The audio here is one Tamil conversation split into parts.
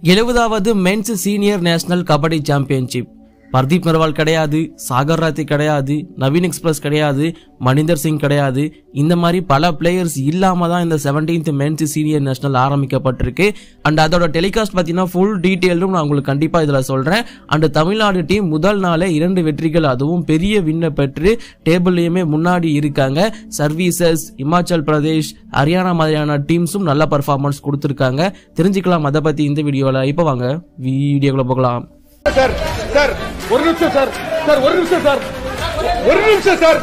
எழுபதாவது men's senior national kabaddi championship Pardeep Narwal கிடையாது சாகர் ராத்தி கிடையாது நவீன் எக்ஸ்பிரஸ் கிடையாது மணிந்தர் சிங் கிடையாது இந்த மாதிரி பல பிளேயர்ஸ் இல்லாம தான் இந்த 17th மென்ஸ் சீனியர் நேஷனல் ஆரம்பிக்கப்பட்டிருக்கு அண்ட் அதோட டெலிகாஸ்ட் பார்த்தீங்கன்னா ஃபுல் டீட்டெயிலும் நான் உங்களுக்கு கண்டிப்பாக இதில் சொல்கிறேன் அண்ட் தமிழ்நாடு டீம் முதல் நாளே இரண்டு வெற்றிகள் அதுவும் பெரிய வின்னை பெற்று டேபிள்லையுமே முன்னாடி இருக்காங்க சர்வீசஸ் இமாச்சல் பிரதேஷ் ஹரியானா மாதிரியான டீம்ஸும் நல்ல பர்ஃபார்மன்ஸ் கொடுத்துருக்காங்க தெரிஞ்சுக்கலாம் அதை பற்றி இந்த வீடியோவில் இப்போ வாங்க வீடியோக்குள்ள போகலாம் சார் சார் ஒரு நிமிஷம் சார் சார் ஒரு நிமிஷம் சார் ஒரு நிமிஷம் சார்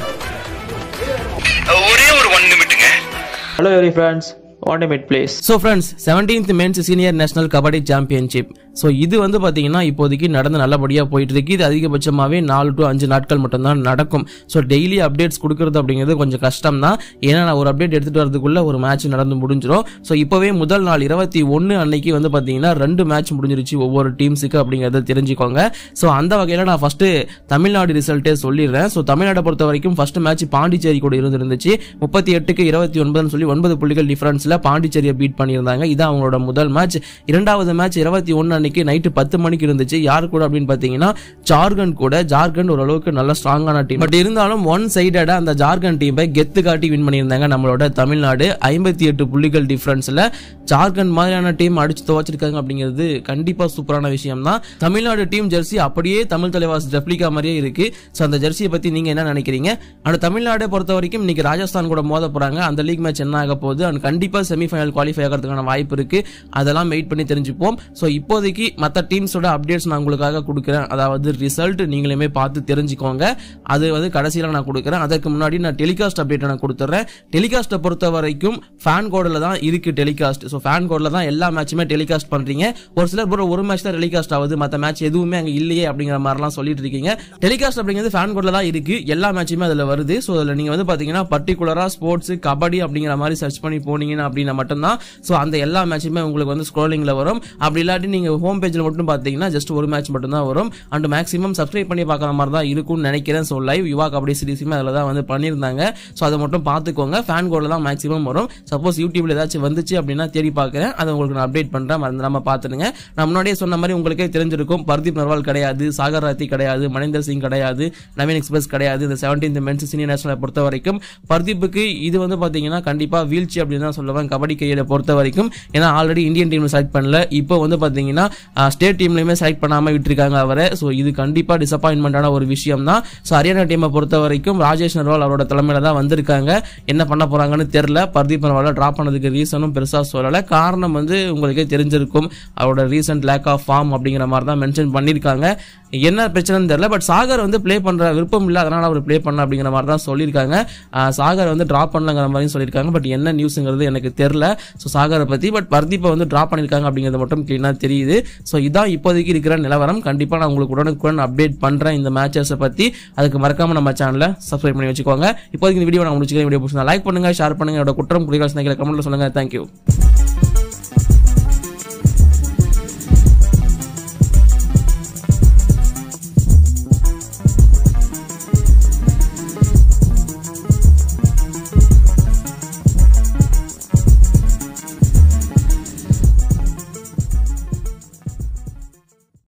ஒரே ஒரு ஒன் நிமிட்டுங்க Hello every friends, one minute please. So friends seventeenth men's senior national kabaddi championship so இது வந்து பார்த்தீங்கன்னா இப்போதைக்கு நடந்து நல்லபடியாக போயிட்டு இருக்கு இது அதிகபட்சமாகவே நாலு டு அஞ்சு நாட்கள் மட்டும்தான் நடக்கும் ஸோ டெய்லி அப்டேட்ஸ் கொடுக்கறது அப்படிங்கிறது கொஞ்சம் கஷ்டம் தான் ஏன்னா நான் ஒரு அப்டேட் எடுத்துகிட்டு வரதுக்குள்ள ஒரு மேட்ச் நடந்து முடிஞ்சிடும் ஸோ இப்போவே முதல் நாள் இருபத்தி ஒன்று அன்னைக்கு வந்து பார்த்தீங்கன்னா ரெண்டு மேட்ச் முடிஞ்சிருச்சு ஒவ்வொரு டீம்ஸுக்கு அப்படிங்கிறத தெரிஞ்சுக்கோங்க ஸோ அந்த வகையில் நான் ஃபஸ்ட்டு தமிழ்நாடு ரிசல்ட்டே சொல்லிடுறேன் ஸோ தமிழ்நாட்டை பொறுத்த வரைக்கும் ஃபர்ஸ்ட் மேட்ச் பாண்டிச்சேரி கூட இருந்துருந்துச்சு முப்பத்தி எட்டுக்கு இருபத்தி ஒன்பதுன்னு சொல்லி ஒன்பது புள்ளிகள் டிஃபரன்ஸில் பாண்டிச்சேரியை பீட் பண்ணியிருந்தாங்க இது அவங்களோட முதல் மேட்ச் இரண்டாவது மேட்ச் இருபத்தி ஒன்று அன்னைக்கு நைட்டு பத்து மணிக்கு இருந்துச்சு யார் கூட அப்படின்னு பார்த்தீங்கன்னா ஜார்க்கண்ட் கூட ஜார்க்கண்ட் ஓரளவுக்கு நல்ல ஸ்ட்ராங்கான டீம் பட் இருந்தாலும் ஒன் சைடடா அந்த ஜார்க்கண்ட் டீமை கெத்து காட்டி வின் பண்ணியிருந்தாங்க நம்மளோட தமிழ்நாடு ஐம்பத்தி எட்டு புள்ளிகள் டிஃபரன்ஸில் ஜார்க்கண்ட் மாதிரியான டீம் அடிச்சு துவச்சிருக்காங்க அப்படிங்கிறது கண்டிப்பா சூப்பரான விஷயம் தான் தமிழ்நாடு டீம் ஜெர்சி அப்படியே தமிழ் தலைவாஸ் ரெப்ளிகா மாதிரியே இருக்கு ஸோ அந்த ஜெர்சியை பத்தி நீங்க என்ன நினைக்கிறீங்க அண்ட் தமிழ்நாடை பொறுத்த வரைக்கும் இன்னைக்கு ராஜஸ்தான் கூட மோத போறாங்க அந்த லீக் மேட்ச் என்ன ஆக போகுது அண்ட் கண்டிப்பா செமிஃபைனல் குவாலிஃபை ஆகிறதுக்கான வாய்ப்பு இருக்கு அதெல்லாம் வெயிட் பண்ணி தெரிஞ்சுப்போம் ஸோ இப்போதைக்கு மற்ற டீம்ஸோட அப்டேட்ஸ் நான் உங்களுக்காக கொடுக்குறேன் அதாவது ரிசல்ட் நீங்களுமே பார்த்து தெரிஞ்சுக்கோங்க அது வந்து கடைசியில் நான் கொடுக்குறேன் அதற்கு முன்னாடி நான் டெலிகாஸ்ட் அப்டேட் நான் கொடுத்துட்றேன் டெலிகாஸ்ட்டை பொறுத்த வரைக்கும் ஃபேன் கோடில் தான் இருக்கு டெலிகாஸ்ட் ஸோ ஃபேன் கோடில் தான் எல்லா மேட்சுமே டெலிகாஸ்ட் பண்றீங்க ஒரு சிலர் bro, ஒரு மேட்ச் தான் டெலிகாஸ்ட் ஆகுது மற்ற மேட்ச் எதுவுமே அங்கே இல்லையே அப்படிங்கிற மாதிரிலாம் சொல்லிட்டு இருக்கீங்க டெலிகாஸ்ட் அப்படிங்கிறது ஃபேன் கோடில் தான் இருக்கு எல்லா மேட்சுமே அதில் வருது ஸோ அதில் நீங்கள் வந்து பார்த்தீங்கன்னா பர்டிகுலராக ஸ்போர்ட்ஸ் கபடி அப்படிங்கிற மாதிரி சர்ச் பண்ணி போனீங்கன்னா அப்படின்னா மட்டும்தான் ஸோ அந்த எல்லா மேட்சுமே உங்களுக்கு வந்து ஸ்க்ரோலிங்கில் வரும் அப்படி இல்லாட்டி நீங்கள் ஹோம் பேஜில் மட்டும் பார்த்தீங்கன்னா ஜஸ்ட் ஒரு மேட்ச் மட்டும் தான் வரும் அண்ட் மேக்ஸிமம் சப்ஸ்கிரைப் பண்ணி பார்க்குற மாதிரி தான் இருக்கும்னு நினைக்கிறேன் ஸோ லைவ் யுவா கபடி சீரிஸுமே அதில் தான் வந்து பண்ணியிருந்தாங்க ஸோ அதை மட்டும் பார்த்துக்கோங்க ஃபேன் கோடில் தான் மேக்ஸிமம் வரும் சப்போஸ் யூடியூப்ல ஏதாச்சும் வந்துச்சு அப்படின்னா தேடி பார்க்குறேன் அதை உங்களுக்கு நான் அப்டேட் பண்ணுறேன் மறந்துடாம பார்த்துடுங்க நான் முன்னாடியே சொன்ன மாதிரி உங்களுக்கே தெரிஞ்சிருக்கும் பர்தீப் நர்வால் கிடையாது சாகர் ராத்தி கிடையாது மணிந்தர் சிங் கிடையாது நவீன் எக்ஸ்பிரஸ் கிடையாது இந்த செவன்டீன்த் மென்ஸ் சீனியர் நேஷனலை பொறுத்த வரைக்கும் பர்தீப்புக்கு இது வந்து பார்த்தீங்கன்னா கண்டிப்பாக வீழ்ச்சி அப்படின்னு தான் சொல்லுவேன் கபடி கையில பொறுத்த வரைக்கும் ஏன்னா ஆல்ரெடி இந்தியன் டீம் செலக்ட் பண்ணல இப்போ வந்து பார்த்தீங்கன்னா ஸ்டேட் டீம்லையுமே செலக்ட் பண்ணாமல் விட்டுருக்காங்க அவரை ஸோ இது கண்டிப்பாக டிசப்பாயின்மெண்டான ஒரு விஷயம் தான் ஸோ ஹரியானா டீமை பொறுத்த வரைக்கும் ராஜேஷ் நர்வால் அவரோட தலைமையில தான் வந்திருக்காங்க என்ன பண்ண போறாங்கன்னு தெரியல பர்தீப் நர்வாலை ட்ராப் பண்ணதுக்கு ரீசனும் பெருசாக சொல்லலை காரணம் வந்து உங்களுக்கே தெரிஞ்சிருக்கும் அவரோட ரீசன்ட் லேக் ஆஃப் ஃபார்ம் அப்படிங்கிற மாதிரி தான் மென்ஷன் பண்ணியிருக்காங்க என்ன பிரச்சனைன்னு தெரியல பட் சாகர் வந்து ப்ளே பண்ற விருப்பம் இல்லை அதனால அவர் ப்ளே பண்ண அப்படிங்கிற மாதிரி தான் சொல்லியிருக்காங்க ஆஹ் சாகர் வந்து ட்ராப் பண்ணலங்கிற மாதிரியும் சொல்லியிருக்காங்க பட் என்ன நியூஸுங்கிறது எனக்கு தெரியல ஸோ சாகரை பற்றி பட் பர்தீப்பை வந்து ட்ராப் பண்ணியிருக்காங்க அப்படிங்கிறது மட்டும் க்ளீனாக தெரியுது ஸோ இதான் இப்போதைக்கு இருக்கிற நிலவரம் கண்டிப்பாக நான் உங்களுக்கு உடனுக்குடன் அப்டேட் பண்ணுறேன் இந்த மேட்சஸை பற்றி அதுக்கு மறக்காம நம்ம சேனலை சப்ஸ்கிரைப் பண்ணி வச்சுக்கோங்க இப்போதைக்கு இந்த வீடியோ நான் முடிச்சுக்கிறேன் வீடியோ பிடிச்சா லைக் பண்ணுங்க ஷேர் பண்ணுங்க என்னோட குற்றம் குறைகள் கமெண்ட்ல சொல்லுங்க தேங்க்யூ